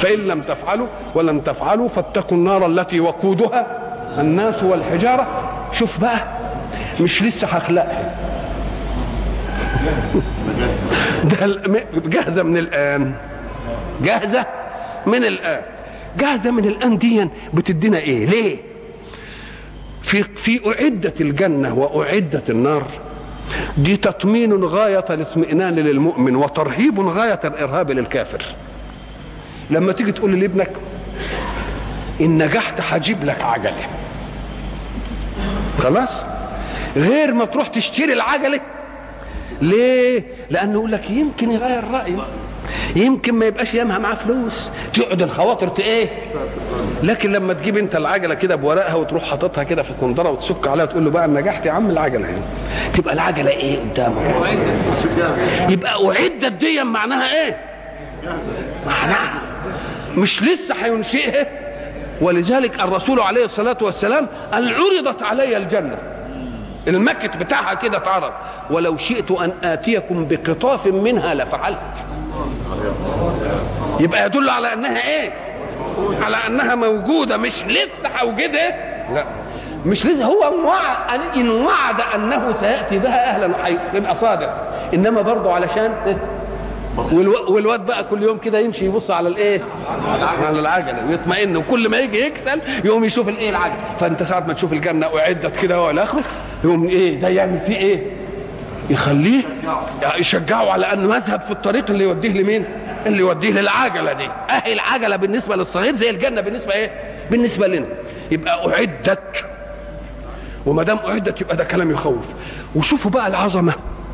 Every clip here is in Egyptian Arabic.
فان لم تفعلوا ولن تفعلوا فاتقوا النار التي وقودها الناس والحجاره شوف بقى مش لسه هخلقها ده ال- جاهزه من الان جاهزه من الان جاهزه من الان دي بتدينا ايه ليه في في اعدت الجنه واعدت النار دي تطمين غايه الاطمئنان للمؤمن وترهيب غايه الارهاب للكافر لما تيجي تقول لابنك ان نجحت هجيب لك عجله خلاص غير ما تروح تشتري العجله ليه لانه يقول لك يمكن يغير رايه يمكن ما يبقاش يامها معاه فلوس تقعد الخواطر ت- ايه لكن لما تجيب انت العجله كده بورقها وتروح حاططها كده في الصندره وتسك عليها وتقول له بقى نجحت يا عم العجله هنا تبقى العجله ايه قدامك يبقى اعدت دي معناها ايه معناها مش لسه هينشئها ولذلك الرسول عليه الصلاه والسلام قال عرضت علي الجنه المكت بتاعها كده اتعرض ولو شئت ان اتيكم بقطاف منها لفعلت يبقى يدل على انها ايه على انها موجوده مش لسه هوجدها لا مش لسه هو وعد ان وعد انه سياتي بها اهلا يبقى صادق انما برضه علشان إيه؟ والو- والواد بقى كل يوم كده يمشي يبص على الايه على العجله ويطمئن وكل ما يجي يكسل يقوم يشوف الايه العجله فانت ساعه ما تشوف الجنه اعدت كده والى اخره يقوم ايه ده يعمل فيه ايه يخليه يشجعه على انه يذهب في الطريق اللي يوديه لمين اللي يوديه للعجله دي اهي العجله بالنسبه للصغير زي الجنه بالنسبه ايه بالنسبه لنا يبقى اعدت وما دام اعدت يبقى ده كلام يخوف وشوفوا بقى العظمه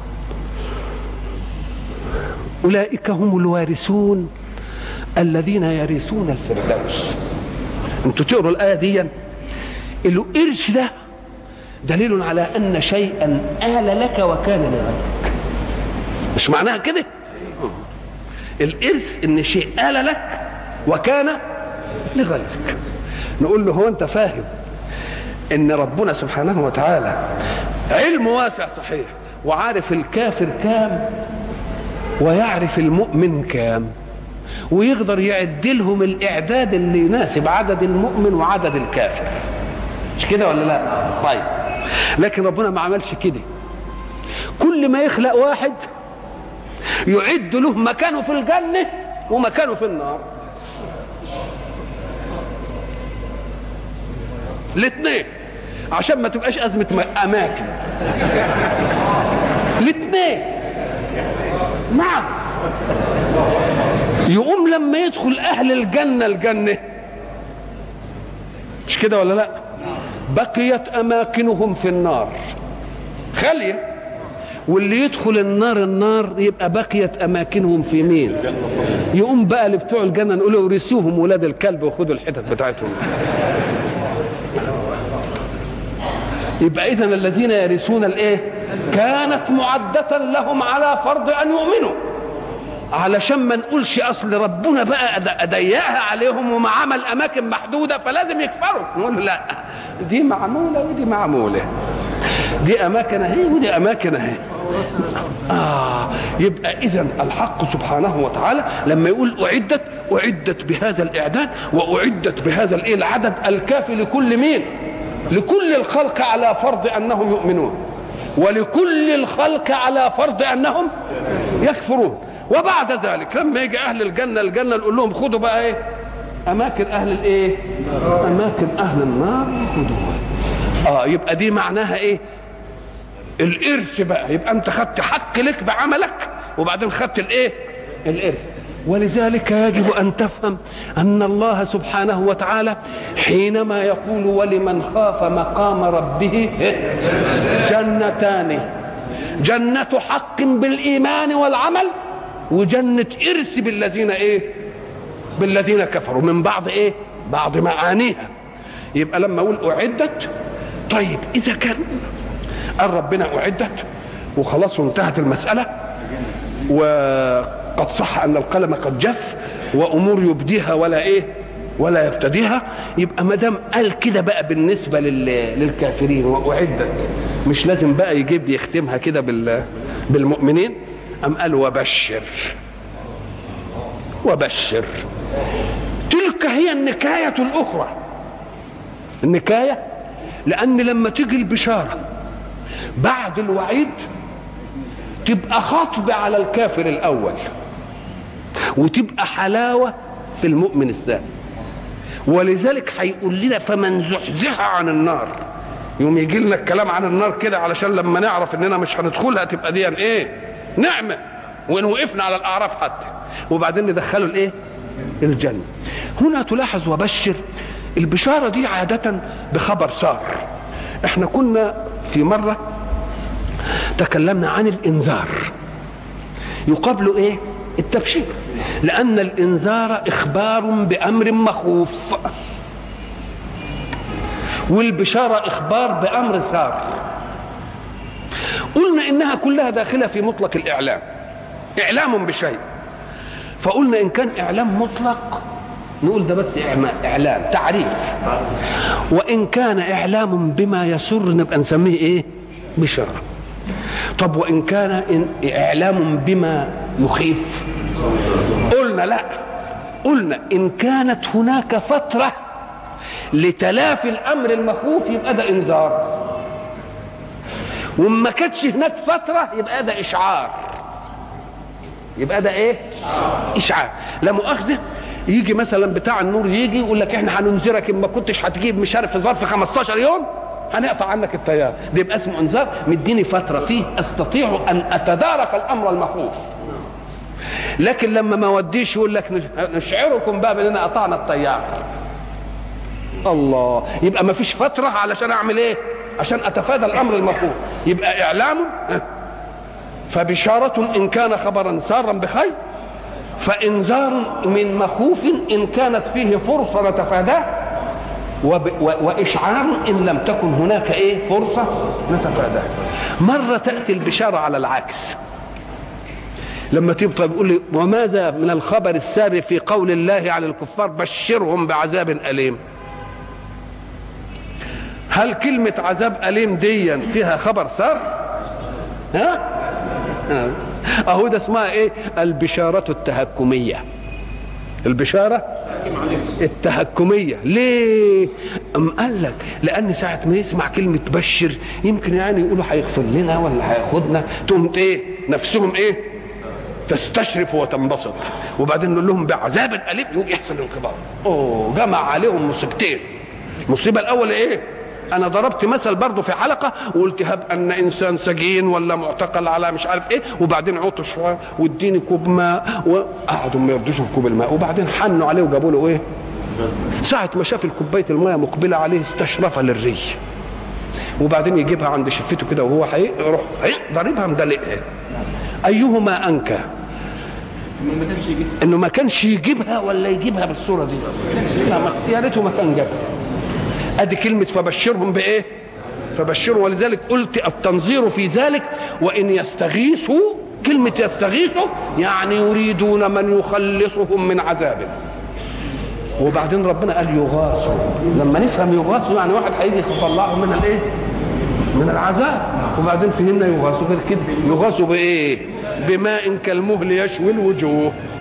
أولئك هم الوارثون الذين يرثون الفردوس انتوا تقروا الآية دي القرش ده دليل على أن شيئا آل لك وكان لغيرك مش معناها كده الإرث إن شيء آل لك وكان لغيرك نقول له هو أنت فاهم إن ربنا سبحانه وتعالى علم واسع صحيح وعارف الكافر كام ويعرف المؤمن كام ويقدر يعد لهم الاعداد اللي يناسب عدد المؤمن وعدد الكافر مش كده ولا لا طيب لكن ربنا ما عملش كده كل ما يخلق واحد يعد له مكانه في الجنة ومكانه في النار الاثنين عشان ما تبقاش أزمة م- أماكن الاثنين نعم يقوم لما يدخل اهل الجنه الجنه مش كده ولا لا بقيت اماكنهم في النار خاليه واللي يدخل النار النار يبقى بقيت اماكنهم في مين يقوم بقى اللي بتوع الجنه نقول ورثوهم ولاد الكلب وخدوا الحتت بتاعتهم يبقى اذا الذين يرثون الايه كانت معدة لهم على فرض ان يؤمنوا علشان ما نقولش اصل ربنا بقى أد- ضيقها عليهم وما عمل اماكن محدوده فلازم يكفروا نقول لا دي معموله ودي معموله دي اماكن اهي ودي اماكن اهي آه يبقى إذا الحق سبحانه وتعالى لما يقول أعدت أعدت بهذا الإعداد وأعدت بهذا الإيه العدد الكافي لكل مين؟ لكل الخلق على فرض أنهم يؤمنون ولكل الخلق على فرض أنهم يكفرون وبعد ذلك لما يجي أهل الجنة الجنة نقول لهم خدوا بقى إيه؟ أماكن أهل الإيه؟ أماكن أهل النار خدوها آه يبقى دي معناها إيه؟ الارث بقى يبقى انت خدت حق لك بعملك وبعدين خدت الايه الارث ولذلك يجب ان تفهم ان الله سبحانه وتعالى حينما يقول ولمن خاف مقام ربه جنتان جنة حق بالإيمان والعمل وجنة إرث بالذين إيه بالذين كفروا من بعض إيه بعض معانيها يبقى لما أقول أعدت طيب إذا كان قال ربنا أعدت وخلاص وانتهت المسألة وقد صح أن القلم قد جف وأمور يبديها ولا إيه ولا يبتديها يبقى ما دام قال كده بقى بالنسبة لل... للكافرين وأعدت مش لازم بقى يجيب يختمها كده بال... بالمؤمنين أم قال وبشر وبشر تلك هي النكاية الأخرى النكاية لأن لما تيجي البشارة بعد الوعيد تبقى خطب على الكافر الأول وتبقى حلاوة في المؤمن الثاني ولذلك هيقول لنا فمن زحزح عن النار يوم يجي لنا الكلام عن النار كده علشان لما نعرف اننا مش هندخلها تبقى دي ايه نعمه وان وقفنا على الاعراف حتى وبعدين ندخله الايه الجنه هنا تلاحظ وبشر البشاره دي عاده بخبر سار احنا كنا في مره تكلمنا عن الانذار يقابله ايه التبشير لان الانذار اخبار بامر مخوف والبشاره اخبار بامر سار قلنا انها كلها داخله في مطلق الاعلام اعلام بشيء فقلنا ان كان اعلام مطلق نقول ده بس اعلام تعريف وان كان اعلام بما يسر نبقى نسميه ايه بشاره طب وان كان إن اعلام بما يخيف قلنا لا قلنا ان كانت هناك فتره لتلافي الامر المخوف يبقى ده انذار وما كانتش هناك فتره يبقى ده اشعار يبقى ده ايه اشعار لا مؤاخذه يجي مثلا بتاع النور يجي يقول لك احنا هننذرك ان ما كنتش هتجيب مش عارف في ظرف 15 يوم هنقطع عنك التيار ده يبقى اسمه انذار مديني فتره فيه استطيع ان اتدارك الامر المخوف لكن لما ما وديش يقول لك نشعركم بقى باننا قطعنا التيار الله يبقى ما فيش فتره علشان اعمل ايه عشان اتفادى الامر المخوف يبقى اعلام فبشاره ان كان خبرا سارا بخير فانذار من مخوف ان كانت فيه فرصه نتفاداه واشعار ان لم تكن هناك ايه فرصه نتفاداه مره تاتي البشاره على العكس لما تبقى بيقول لي وماذا من الخبر السار في قول الله على الكفار بشرهم بعذاب اليم هل كلمة عذاب أليم ديا فيها خبر سار؟ ها؟ أهو ده اسمها إيه؟ البشارة التهكمية. البشارة التهكمية، ليه؟ أم قال لك لأن ساعة ما يسمع كلمة بشر يمكن يعني يقولوا هيغفر لنا ولا هياخدنا تقوم إيه؟ نفسهم إيه؟ تستشرف وتنبسط وبعدين نقول لهم بعذاب أليم يقوم يحصل انقباض. أوه جمع عليهم مصيبتين. المصيبة الأولى إيه؟ انا ضربت مثل برضه في حلقه وقلت هب ان انسان سجين ولا معتقل على مش عارف ايه وبعدين عطش واديني كوب ماء وقعدوا ما يرضوش بكوب الماء وبعدين حنوا عليه وجابوا له ايه ساعة ما شاف الكوباية الماء مقبلة عليه استشرف للري وبعدين يجيبها عند شفته كده وهو هيروح ضاربها مدلقها ايهما انكى انه ما كانش يجيبها ولا يجيبها بالصوره دي يا ريته ما كان جابها ادي كلمه فبشرهم بايه فبشروا ولذلك قلت التنظير في ذلك وان يستغيثوا كلمه يستغيثوا يعني يريدون من يخلصهم من عذابه وبعدين ربنا قال يغاثوا لما نفهم يغاثوا يعني واحد هيجي يطلعهم من الايه من العذاب وبعدين فهمنا يغاثوا غير كده يغاثوا بايه بماء كالمهل يشوي الوجوه